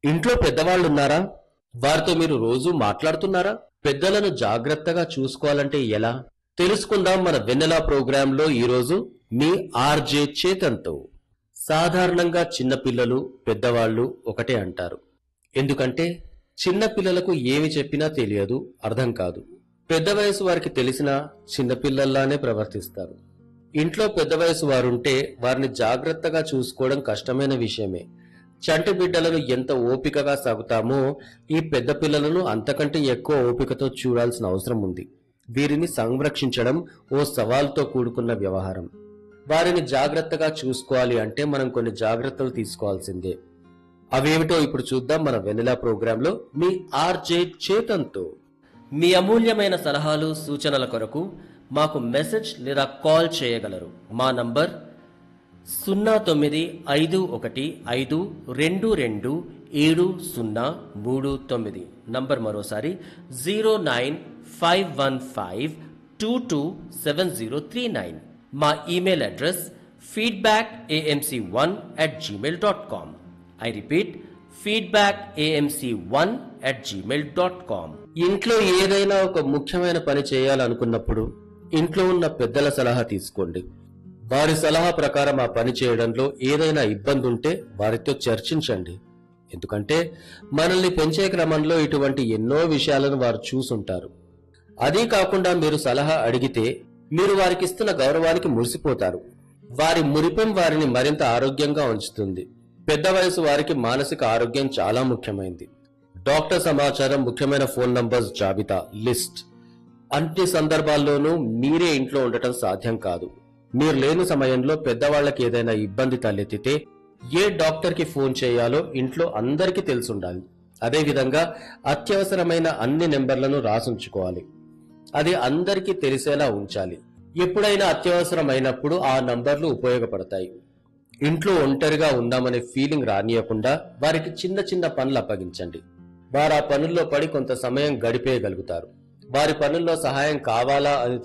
ఇంట్లో పెద్దవాళ్ళు ఉన్నారా వారితో మీరు రోజు మాట్లాడుతున్నారా పెద్దలను జాగ్రత్తగా చూసుకోవాలంటే ఎలా తెలుసుకుందాం మన వెన్నెలా ప్రోగ్రాంలో ఈరోజు మీ ఆర్జే చేతన్తో సాధారణంగా చిన్నపిల్లలు పెద్దవాళ్ళు ఒకటే అంటారు ఎందుకంటే చిన్న పిల్లలకు ఏమి చెప్పినా తెలియదు అర్థం కాదు పెద్ద వయసు వారికి తెలిసినా చిన్నపిల్లల్లానే ప్రవర్తిస్తారు ఇంట్లో పెద్ద వయసు వారుంటే వారిని జాగ్రత్తగా చూసుకోవడం కష్టమైన విషయమే చంటి బిడ్డలను ఎంత ఓపికగా సాగుతామో ఈ పెద్ద పిల్లలను అంతకంటే ఎక్కువ ఓపికతో చూడాల్సిన అవసరం ఉంది వీరిని సంరక్షించడం ఓ సవాల్తో కూడుకున్న వ్యవహారం వారిని జాగ్రత్తగా చూసుకోవాలి అంటే మనం కొన్ని జాగ్రత్తలు తీసుకోవాల్సిందే అవేమిటో ఇప్పుడు చూద్దాం మన వెన్నెలా ప్రోగ్రాంలో మీ ఆర్జే చేతన్తో మీ అమూల్యమైన సలహాలు సూచనల కొరకు మాకు మెసేజ్ లేదా కాల్ చేయగలరు మా నంబర్ సున్నా తొమ్మిది ఐదు ఒకటి ఐదు రెండు రెండు ఏడు సున్నా మూడు తొమ్మిది నంబర్ మరోసారి zero nine five one five two two seven zero three nine మా email address feedback AMC one at Gmail dot com I repeat feedback AMC one at Gmail dot com ఇంట్లో ఏదైనా ఒక ముఖ్యమైన పని చేయాలనుకున్నప్పుడు ఇంట్లో ఉన్న పెద్దల సలహా తీసుకోండి వారి సలహా ప్రకారం ఆ పని చేయడంలో ఏదైనా ఇబ్బంది ఉంటే వారితో చర్చించండి ఎందుకంటే మనల్ని పెంచే క్రమంలో ఇటువంటి ఎన్నో విషయాలను వారు చూసుంటారు అదీ కాకుండా మీరు సలహా అడిగితే మీరు వారికి ఇస్తున్న గౌరవానికి మురిసిపోతారు వారి మురిపెం వారిని మరింత ఆరోగ్యంగా ఉంచుతుంది పెద్ద వయసు వారికి మానసిక ఆరోగ్యం చాలా ముఖ్యమైనది డాక్టర్ సమాచారం ముఖ్యమైన ఫోన్ నంబర్స్ జాబితా లిస్ట్ అన్ని సందర్భాల్లోనూ మీరే ఇంట్లో ఉండటం సాధ్యం కాదు మీరు లేని సమయంలో పెద్దవాళ్ళకి ఏదైనా ఇబ్బంది తలెత్తితే ఏ డాక్టర్ కి ఫోన్ చేయాలో ఇంట్లో అందరికీ తెలుసుండాలి అదేవిధంగా అత్యవసరమైన అన్ని నెంబర్లను రాసుంచుకోవాలి అది అందరికీ తెలిసేలా ఉంచాలి ఎప్పుడైనా అత్యవసరమైనప్పుడు ఆ నంబర్లు ఉపయోగపడతాయి ఇంట్లో ఒంటరిగా ఉందామనే ఫీలింగ్ రానియకుండా వారికి చిన్న చిన్న పనులు అప్పగించండి వారు ఆ పనుల్లో పడి కొంత సమయం గడిపేయగలుగుతారు వారి పనుల్లో సహాయం కావాలా అని